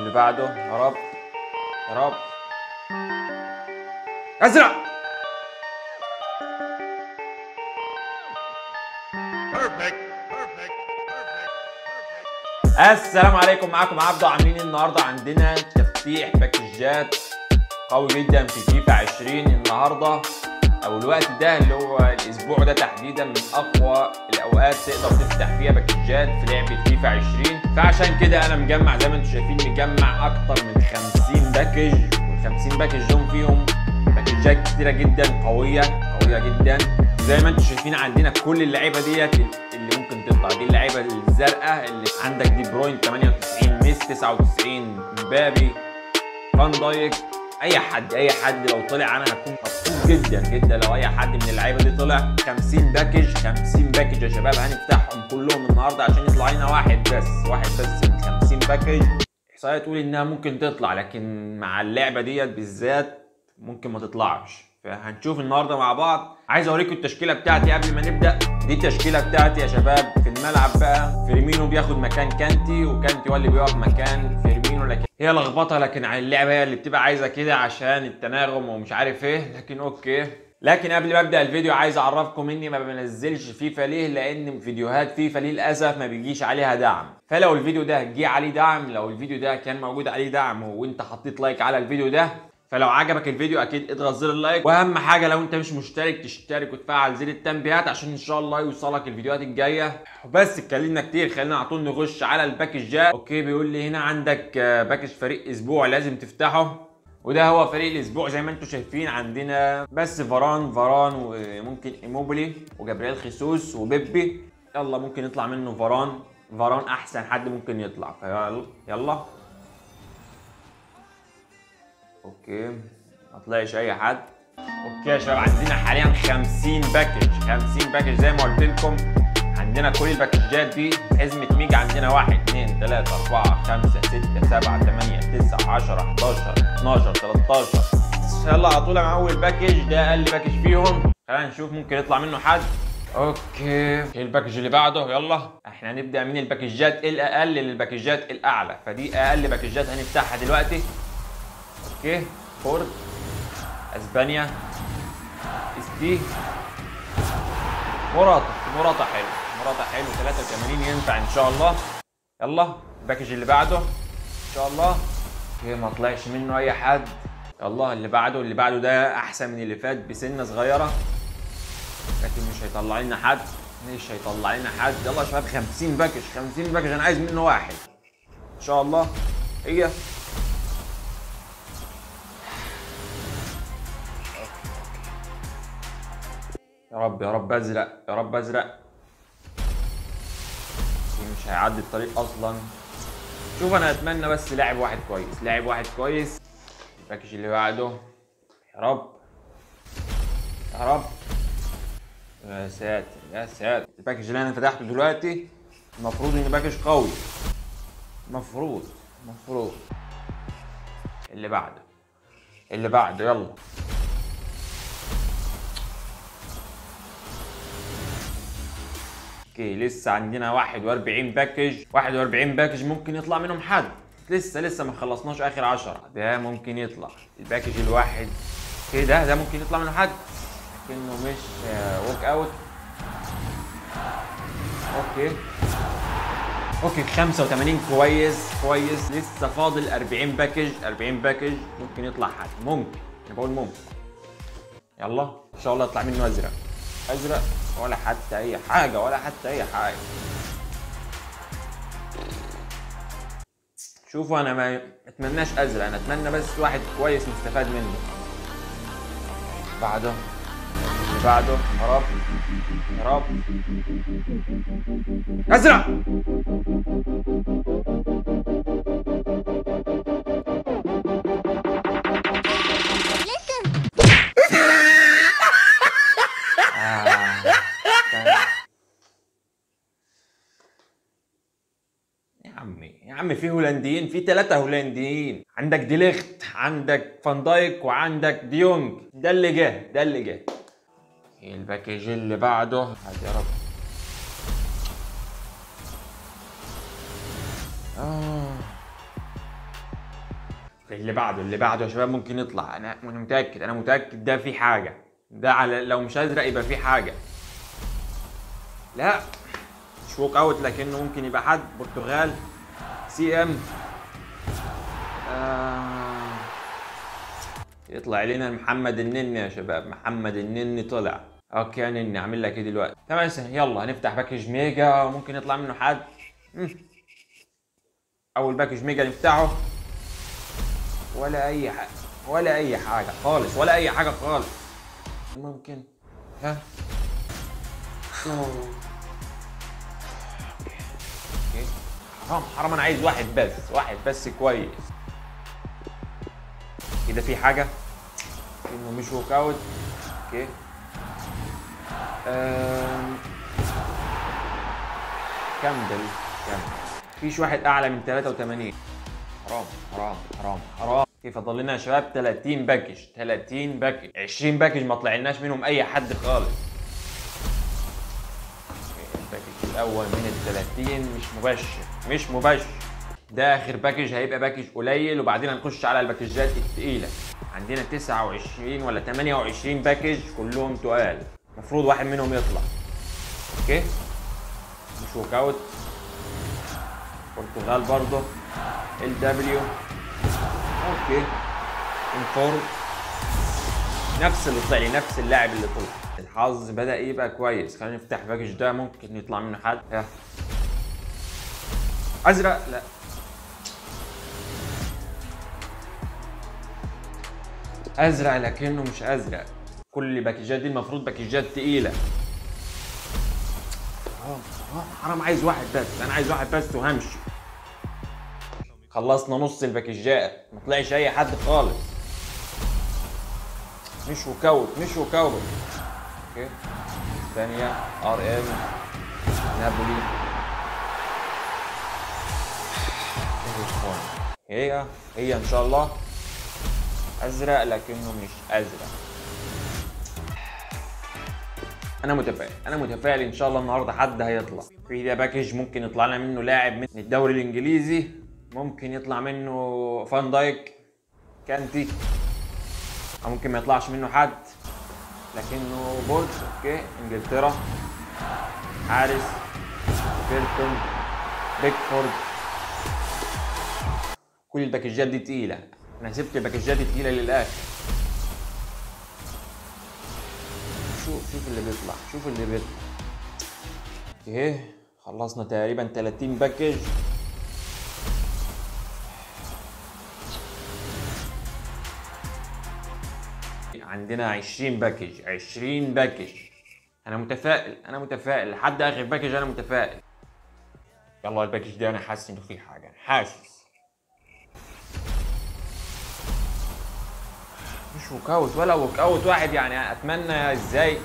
اللي بعده يا رب يا رب ازرق السلام عليكم معاكم عبدو عاملين ايه النهارده عندنا تفتيح باكجات قوي جدا في فيفا 20 النهارده او الوقت ده اللي هو الاسبوع ده تحديدا من اقوى الاوقات تقدر تفتح فيها باكجات في لعبه فيفا 20 فعشان كده انا مجمع زي ما انتم شايفين مجمع اكتر من 50 باكج وال 50 باكج دول فيهم باكجات كتيره جدا قويه قويه جدا زي ما انتم شايفين عندنا كل اللعيبه ديت اللي ممكن تطلع دي اللعيبه الزرقاء اللي عندك دي بروين 98 ميس 99 مبابي فان دايك اي حد اي حد لو طلع انا هكون مبسوط جدا جدا لو اي حد من اللعيبه دي طلع 50 باكج 50 باكج يا شباب هنفتحهم كلهم النهارده عشان يطلع لنا واحد بس واحد بس من 50 باكج احصائيه تقول انها ممكن تطلع لكن مع اللعبه ديت بالذات ممكن ما تطلعش فهنشوف النهارده مع بعض عايز اوريكم التشكيله بتاعتي قبل ما نبدا دي التشكيله بتاعتي يا شباب في الملعب بقى فيرمينو بياخد مكان كانتي وكانتي هو اللي بيقف مكان فيرمينو لكن هي لخبطه لكن اللعبه هي اللي بتبقى عايزه كده عشان التناغم ومش عارف ايه لكن اوكي لكن قبل ما ابدا الفيديو عايز اعرفكم اني ما بنزلش فيفا ليه لان فيديوهات فيفا للاسف ما بيجيش عليها دعم فلو الفيديو ده جه عليه دعم لو الفيديو ده كان موجود عليه دعم وانت حطيت لايك على الفيديو ده فلو عجبك الفيديو اكيد اضغط زر اللايك واهم حاجه لو انت مش مشترك تشترك وتفعل زر التنبيهات عشان ان شاء الله يوصلك الفيديوهات الجايه بس اتكلمنا كتير خلينا على طول نخش على الباكجات اوكي بيقول لي هنا عندك باكج فريق اسبوع لازم تفتحه وده هو فريق الاسبوع زي ما انتم شايفين عندنا بس فران فران وممكن ايموبيلي وجابرييل خيسوس وبيبي يلا ممكن يطلع منه فران فران احسن حد ممكن يطلع فيلا يلا اوكي ما طلعش اي حد اوكي يا شباب عندنا حاليا 50 باكج 50 باكج زي ما قلت لكم عندنا كل الباكجات دي حزمة ميجا عندنا 1 2 3 4 5 6 7 8 9 10 11 12 13 يلا على طول مع اول باكج ده اقل باكج فيهم خلينا نشوف ممكن يطلع منه حد اوكي الباكج اللي بعده يلا احنا هنبدا من الباكجات الاقل للباكجات الاعلى فدي اقل باكجات هنفتحها دلوقتي اوكي فورد اسبانيا اس دي مراتا مراتا حلو مراتا حلو 83 ينفع ان شاء الله يلا الباكج اللي بعده ان شاء الله اوكي ما طلعش منه اي حد يلا اللي بعده اللي بعده ده احسن من اللي فات بسنه صغيره لكن مش هيطلع لنا حد مش هيطلع لنا حد يلا يا شباب 50 باكج 50 باكج انا عايز منه واحد ان شاء الله هي يا رب يا رب ازرق يا رب ازرق مش هيعدي الطريق اصلا شوف انا اتمنى بس لاعب واحد كويس لاعب واحد كويس الباكج اللي بعده يا رب يا رب يا ساتر يا ساتر الباكج اللي انا فتحته دلوقتي المفروض انه باكج قوي المفروض المفروض اللي بعده اللي بعده يلا اوكي لسه عندنا 41 باكج 41 باكج ممكن يطلع منهم حد لسه لسه ما خلصناش اخر 10 ده ممكن يطلع الباكج الواحد اوكي ده ده ممكن يطلع منه حد لكنه مش ووك اوت اوكي اوكي 85 كويس كويس لسه فاضل 40 باكج 40 باكج ممكن يطلع حد ممكن انا بقول ممكن يلا ان شاء الله يطلع منه ازرق ازرق ولا حتى اي حاجه ولا حتى اي حاجه شوفوا انا ما اتمناش ازرق انا اتمنى بس واحد كويس نستفاد منه بعده اللي بعده يا رب يا رب ازرق يا عمي يا عمي في هولنديين في ثلاثة هولنديين عندك ديليخت عندك فان دايك وعندك ديونج ده اللي جه ده اللي جه الباكيج اللي بعده هات يا رب آه. اللي بعده اللي بعده يا شباب ممكن يطلع انا انا متاكد انا متاكد ده في حاجه ده على لو مش ازرق يبقى في حاجه لا مش ووك اوت لكنه ممكن يبقى حد برتغال سي ام آه يطلع لنا محمد النني يا شباب محمد النني طلع اوكي يا نني اعمل لك ايه دلوقتي تمام سنة. يلا هنفتح باكج ميجا ممكن يطلع منه حد مم. اول باكج ميجا نفتحه ولا اي حاجه ولا اي حاجه خالص ولا اي حاجه خالص ممكن ها أوه. اوكي حرام حرام انا عايز واحد بس واحد بس كويس كده في حاجه انه مش ووك اوت اوكي أم... كمبل كمبل فيش واحد اعلى من 83 حرام حرام حرام حرام كيف فضل لنا يا شباب 30 باكج 30 باكج 20 باكج ما طلعناش منهم اي حد خالص الباكج الاول من ال 30 مش مبشر مش مبشر ده اخر باكج هيبقى باكج قليل وبعدين هنخش على الباكجات التقيله عندنا 29 ولا 28 باكج كلهم تقال المفروض واحد منهم يطلع اوكي مش ووك اوت برتغال برضه ال دبليو اوكي انفورم نفس اللي طلع لي نفس اللاعب اللي طلع الحظ بدا يبقى كويس خلينا نفتح باكج ده ممكن يطلع منه حد يا. ازرق لا ازرق لكنه مش ازرق كل الباكجات دي المفروض باكجات تقيله حرام حرام حرام عايز واحد بس انا عايز واحد بس وهمشي خلصنا نص الباكجات ما طلعش اي حد خالص مش وكوت مش وكوت اوكي ثانية ار ام نابولي هي هي ان شاء الله ازرق لكنه مش ازرق انا متفائل انا متفائل ان شاء الله النهارده حد هيطلع في ده باكج ممكن يطلع لنا منه لاعب من الدوري الانجليزي ممكن يطلع منه فان دايك كانتي او ممكن ما يطلعش منه حد لكنه بولز اوكي انجلترا حارس بيرتون بيكفورد كل الباكجات دي تقيله انا سبت الباكجات التقيله للاخر شوف شوف اللي بيطلع شوف اللي بيطلع اوكي خلصنا تقريبا 30 باكج عندنا 20 باكج 20 باكج انا متفائل انا متفائل لحد اخر باكج انا متفائل يلا الباكج ده انا حاسس انه في حاجه حاسس مش ووك اوت ولا ووك اوت واحد يعني اتمنى ازاي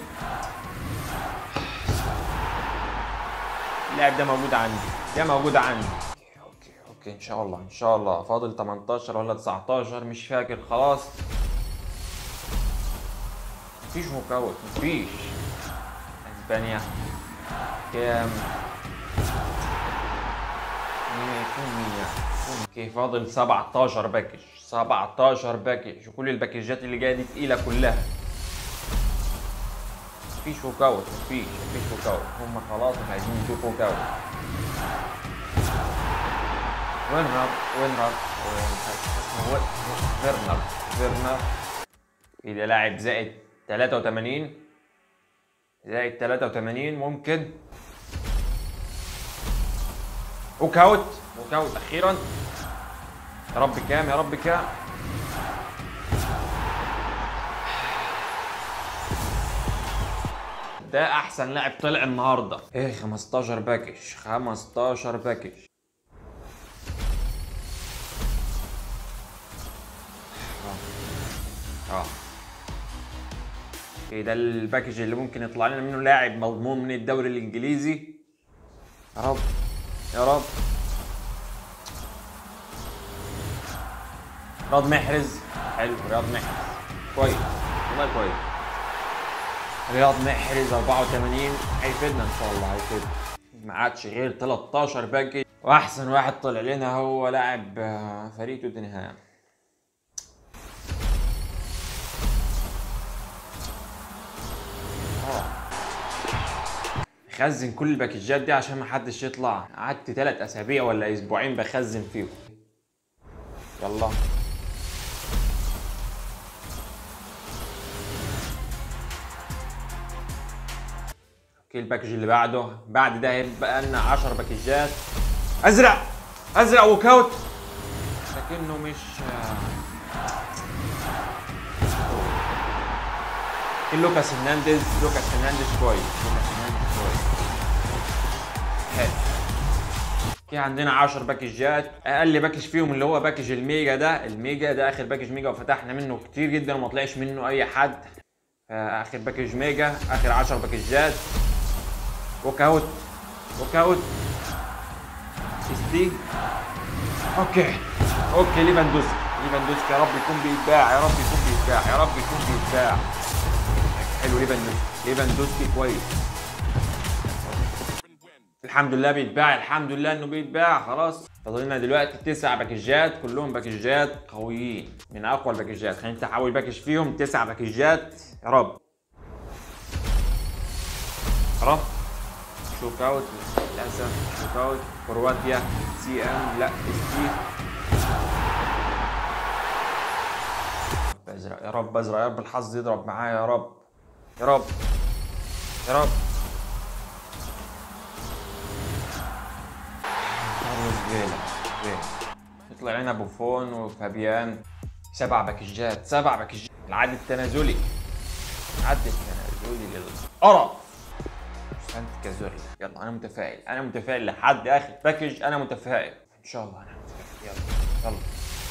اللاعب ده موجود عندي ده موجود عندي اوكي اوكي ان شاء الله ان شاء الله فاضل 18 ولا 19 مش فاكر خلاص مفيش ووك اوت مفيش اسبانيا كام مين يكون مين يعني اوكي فاضل 17 باكج 17 باكج وكل الباكجات اللي جايه دي تقيله كلها مفيش ووك اوت مفيش مفيش ووك اوت هم خلاص مش عايزين يشوفوا ووك اوت وين راب وين راب اسمه فيرنر فيرنر كده لاعب زائد 83 زائد 83 ممكن ووك اوت ووك اوت اخيرا يا رب كام يا رب كام ده احسن لاعب طلع النهارده ايه 15 باكج 15 باكج اه ايه ده الباكج اللي ممكن يطلع لنا منه لاعب مضمون من الدوري الانجليزي يا رب يا رب رياض محرز حلو رياض محرز كويس والله كويس رياض محرز 84 هيفيدنا ان شاء الله هيفيدنا ما عادش غير 13 باكج واحسن واحد طلع لنا هو لاعب آه، فريق توتنهام خزن كل الباكجات دي عشان ما حدش يطلع قعدت ثلاث اسابيع ولا اسبوعين بخزن فيهم يلا اوكي الباكج اللي بعده بعد ده هيبقى لنا 10 باكجات ازرق ازرق وكوت لكنه مش لوكاس هرنانديز لوكاس هرنانديز كويس لوكاس هرنانديز كويس حلو في عندنا 10 باكجات اقل باكج فيهم اللي هو باكج الميجا ده الميجا ده اخر باكج ميجا وفتحنا منه كتير جدا وما طلعش منه اي حد اخر باكج ميجا اخر 10 باكجات وكاوت وكاوت سيستي اوكي اوكي ليفاندوسكي ليفاندوسكي يا رب يكون بيتباع يا رب يكون بيتباع يا رب يكون بيتباع حلو ليفاندوسكي ليفاندوسكي كويس الحمد لله بيتباع الحمد لله انه بيتباع خلاص فاضل لنا دلوقتي تسع باكجات كلهم باكجات قويين من اقوى الباكجات خلينا نفتح اول باكج فيهم تسع باكجات يا رب خلاص شوك اوت للاسف شوك اوت كرواتيا سي ام لا اس تي ازرق يا رب ازرق يا رب الحظ يضرب معايا يا رب يا رب يا رب كارلوس فيلا فيلا يطلع لنا بوفون وفابيان سبع باكجات سبع باكجات العد التنازلي العد التنازلي للقرف سانت كازوري يلا انا متفائل انا متفائل لحد اخر باكج انا متفائل ان شاء الله انا متفائل يلا يلا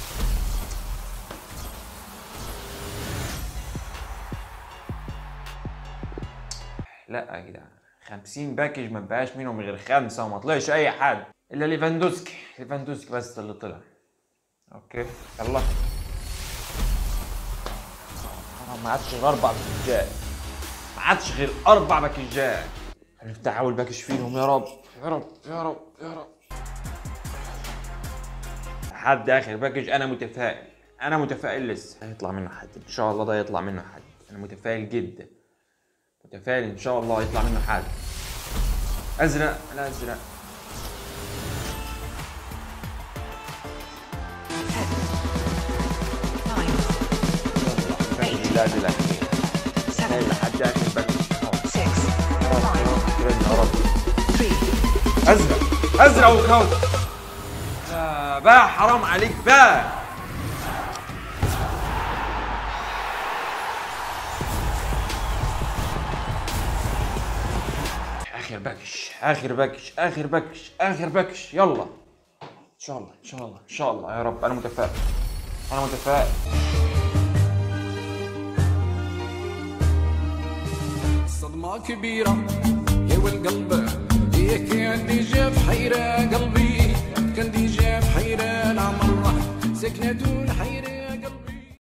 لا يا جدعان 50 باكج ما بقاش منهم غير خمسه وما طلعش اي حد الا ليفاندوسكي ليفاندوسكي بس اللي طلع اوكي يلا ما عادش غير اربع باكجات ما عادش غير اربع باكجات هنفتح اول باكج فيهم يا رب يا رب يا رب يا رب لحد اخر باكج انا متفائل انا متفائل لسه هيطلع منه حد ان شاء الله ده يطلع منه حد انا متفائل جدا متفائل ان شاء الله يطلع منه حد ازرق لا ازرق لا لا لا لحد اخر باكج يا رب ازرق ازرق وكوت لا بقى حرام عليك بقى اخر باكش اخر باكش اخر باكش اخر باكش يلا ان شاء الله ان شاء الله ان شاء الله يا رب انا متفائل انا متفائل صدمة كبيرة يا والقلب